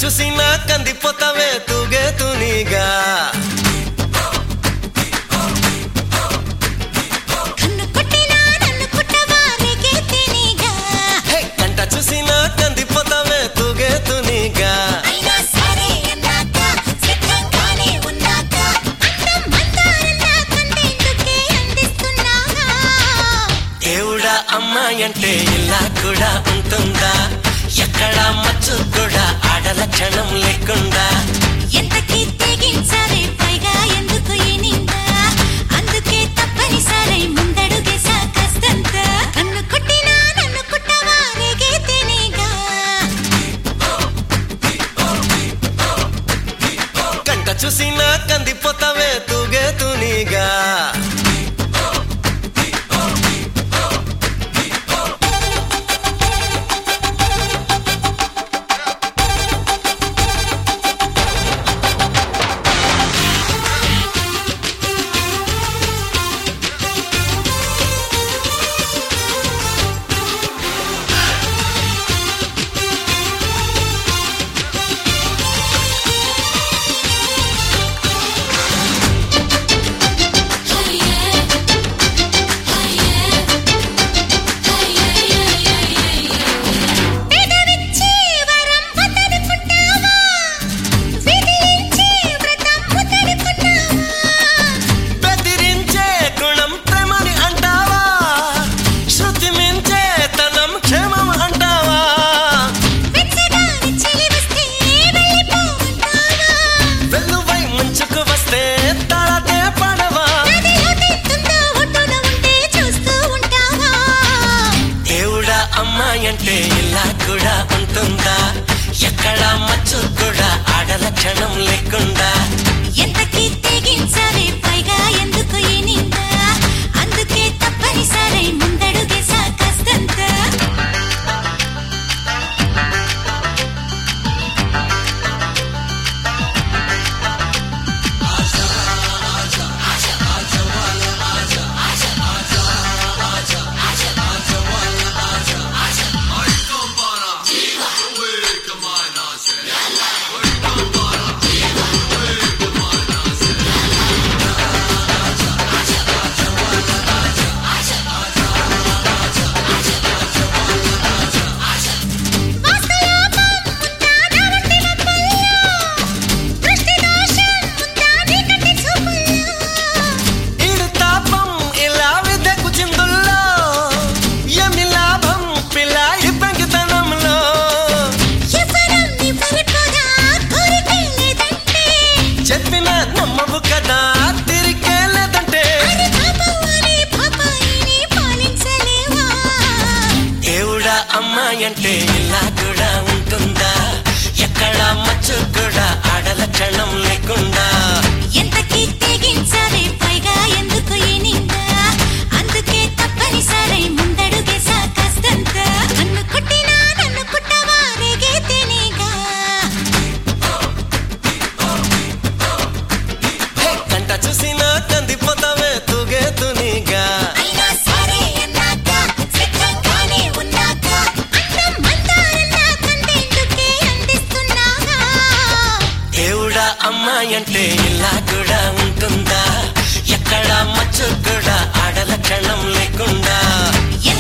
చూసినా కందిపోతావే తూగే తునిగా కన్ను కొట్టినా నన్ను కుట్టవా రేగే తినిగా హే కంట చూసినా కందిపోతావే తూగే తునిగా అయినా సరే అన్నాక సిద్ధంగానే ఉన్నాక అందం మందారంలా కంటేందుకే అందిస్తున్నాగా దేవుడా అమ్మాయి అంటే ఇలా కూడా ఉంటుందా ఎక్కడ మచ్చు కూడా ఆడల క్షణం లేకుండా ఎంతకీ తెగించావే పైగా ఎందుకు ఈ నింద అందుకే తప్పనిసరై ముందడుగేసా కష్టంత కన్ను కొట్టినా నన్ను కుట్టవా రేగే తినిగా కంట చూసినా కందిపోతావే తూగే తునిగా పెదవిచ్చి వరం వదలుకుంటావా విధిలించి వ్రతం ముద్దడుకుంటావా బెదిరించే గుణం ప్రేమని అంటావా శృతి మించే తనం క్షేమం అంటావా వెచ్చగా చెలి వస్తే వెళ్ళిపోమంటావా వెల్లువై ముంచుకు వస్తే తడతే పడవా నదిలో తెత్తుందో ఒడ్డున ఉంటే చూస్తూ ఉంటావా దేవుడా అమ్మాయి అంటే ఇలా కూడా ఉంటుందా ఎక్కడ మచ్చు కూడా ఆడల క్షణం లేకుండా ఎంతకీ తెగించావే పైగా ఎందుకు ఈ నింద అందుకే తప్పనిసరై ముందడుగేసా కష్టంత వాస్తలోపం ఉందా నా వంటి వప్పల్లో దృష్టి దోషం ఉందా నీ కంటి చూపుల్లో ఇడు తాపం ఇలా విదకు చిందుల్లో ఎమి లాభం పిల్ల ఈ పెంకితనంలో ఎవరం నీ పరిపోదా కోరికే లేదంటే చెప్పిన నమ్మవు కదా తిరిగే లేదంటే అరే పాపం అరే పాపాయిని పాలించలేవా దేవుడా అమ్మాయి అంటే ఇలా కూడా ఉంటుందా ఎక్కడ మచ్చు కూడా ఆడల క్షణం లేకుండా ఎంతకీ తెగించావే పైగా ఎందుకు ఈ నింద అందుకే తప్పనిసరై ముందడుగేసా కష్టంత నన్ను కొట్టినా నన్ను కుట్టవా రేగే తినిగా హే, కంట చూసినా కందిపోతావే తూగే తునిగా అయినా సరే అన్నాక సిద్ధంగానే ఉన్నాక అందం మందారంలా కంటేందుకే అందిస్తున్నాగా దేవుడా అమ్మాయి అంటే ఇలా కూడా ఉంటుందా ఎక్కడ మచ్చు కూడా ఆడల క్షణం లేకుండా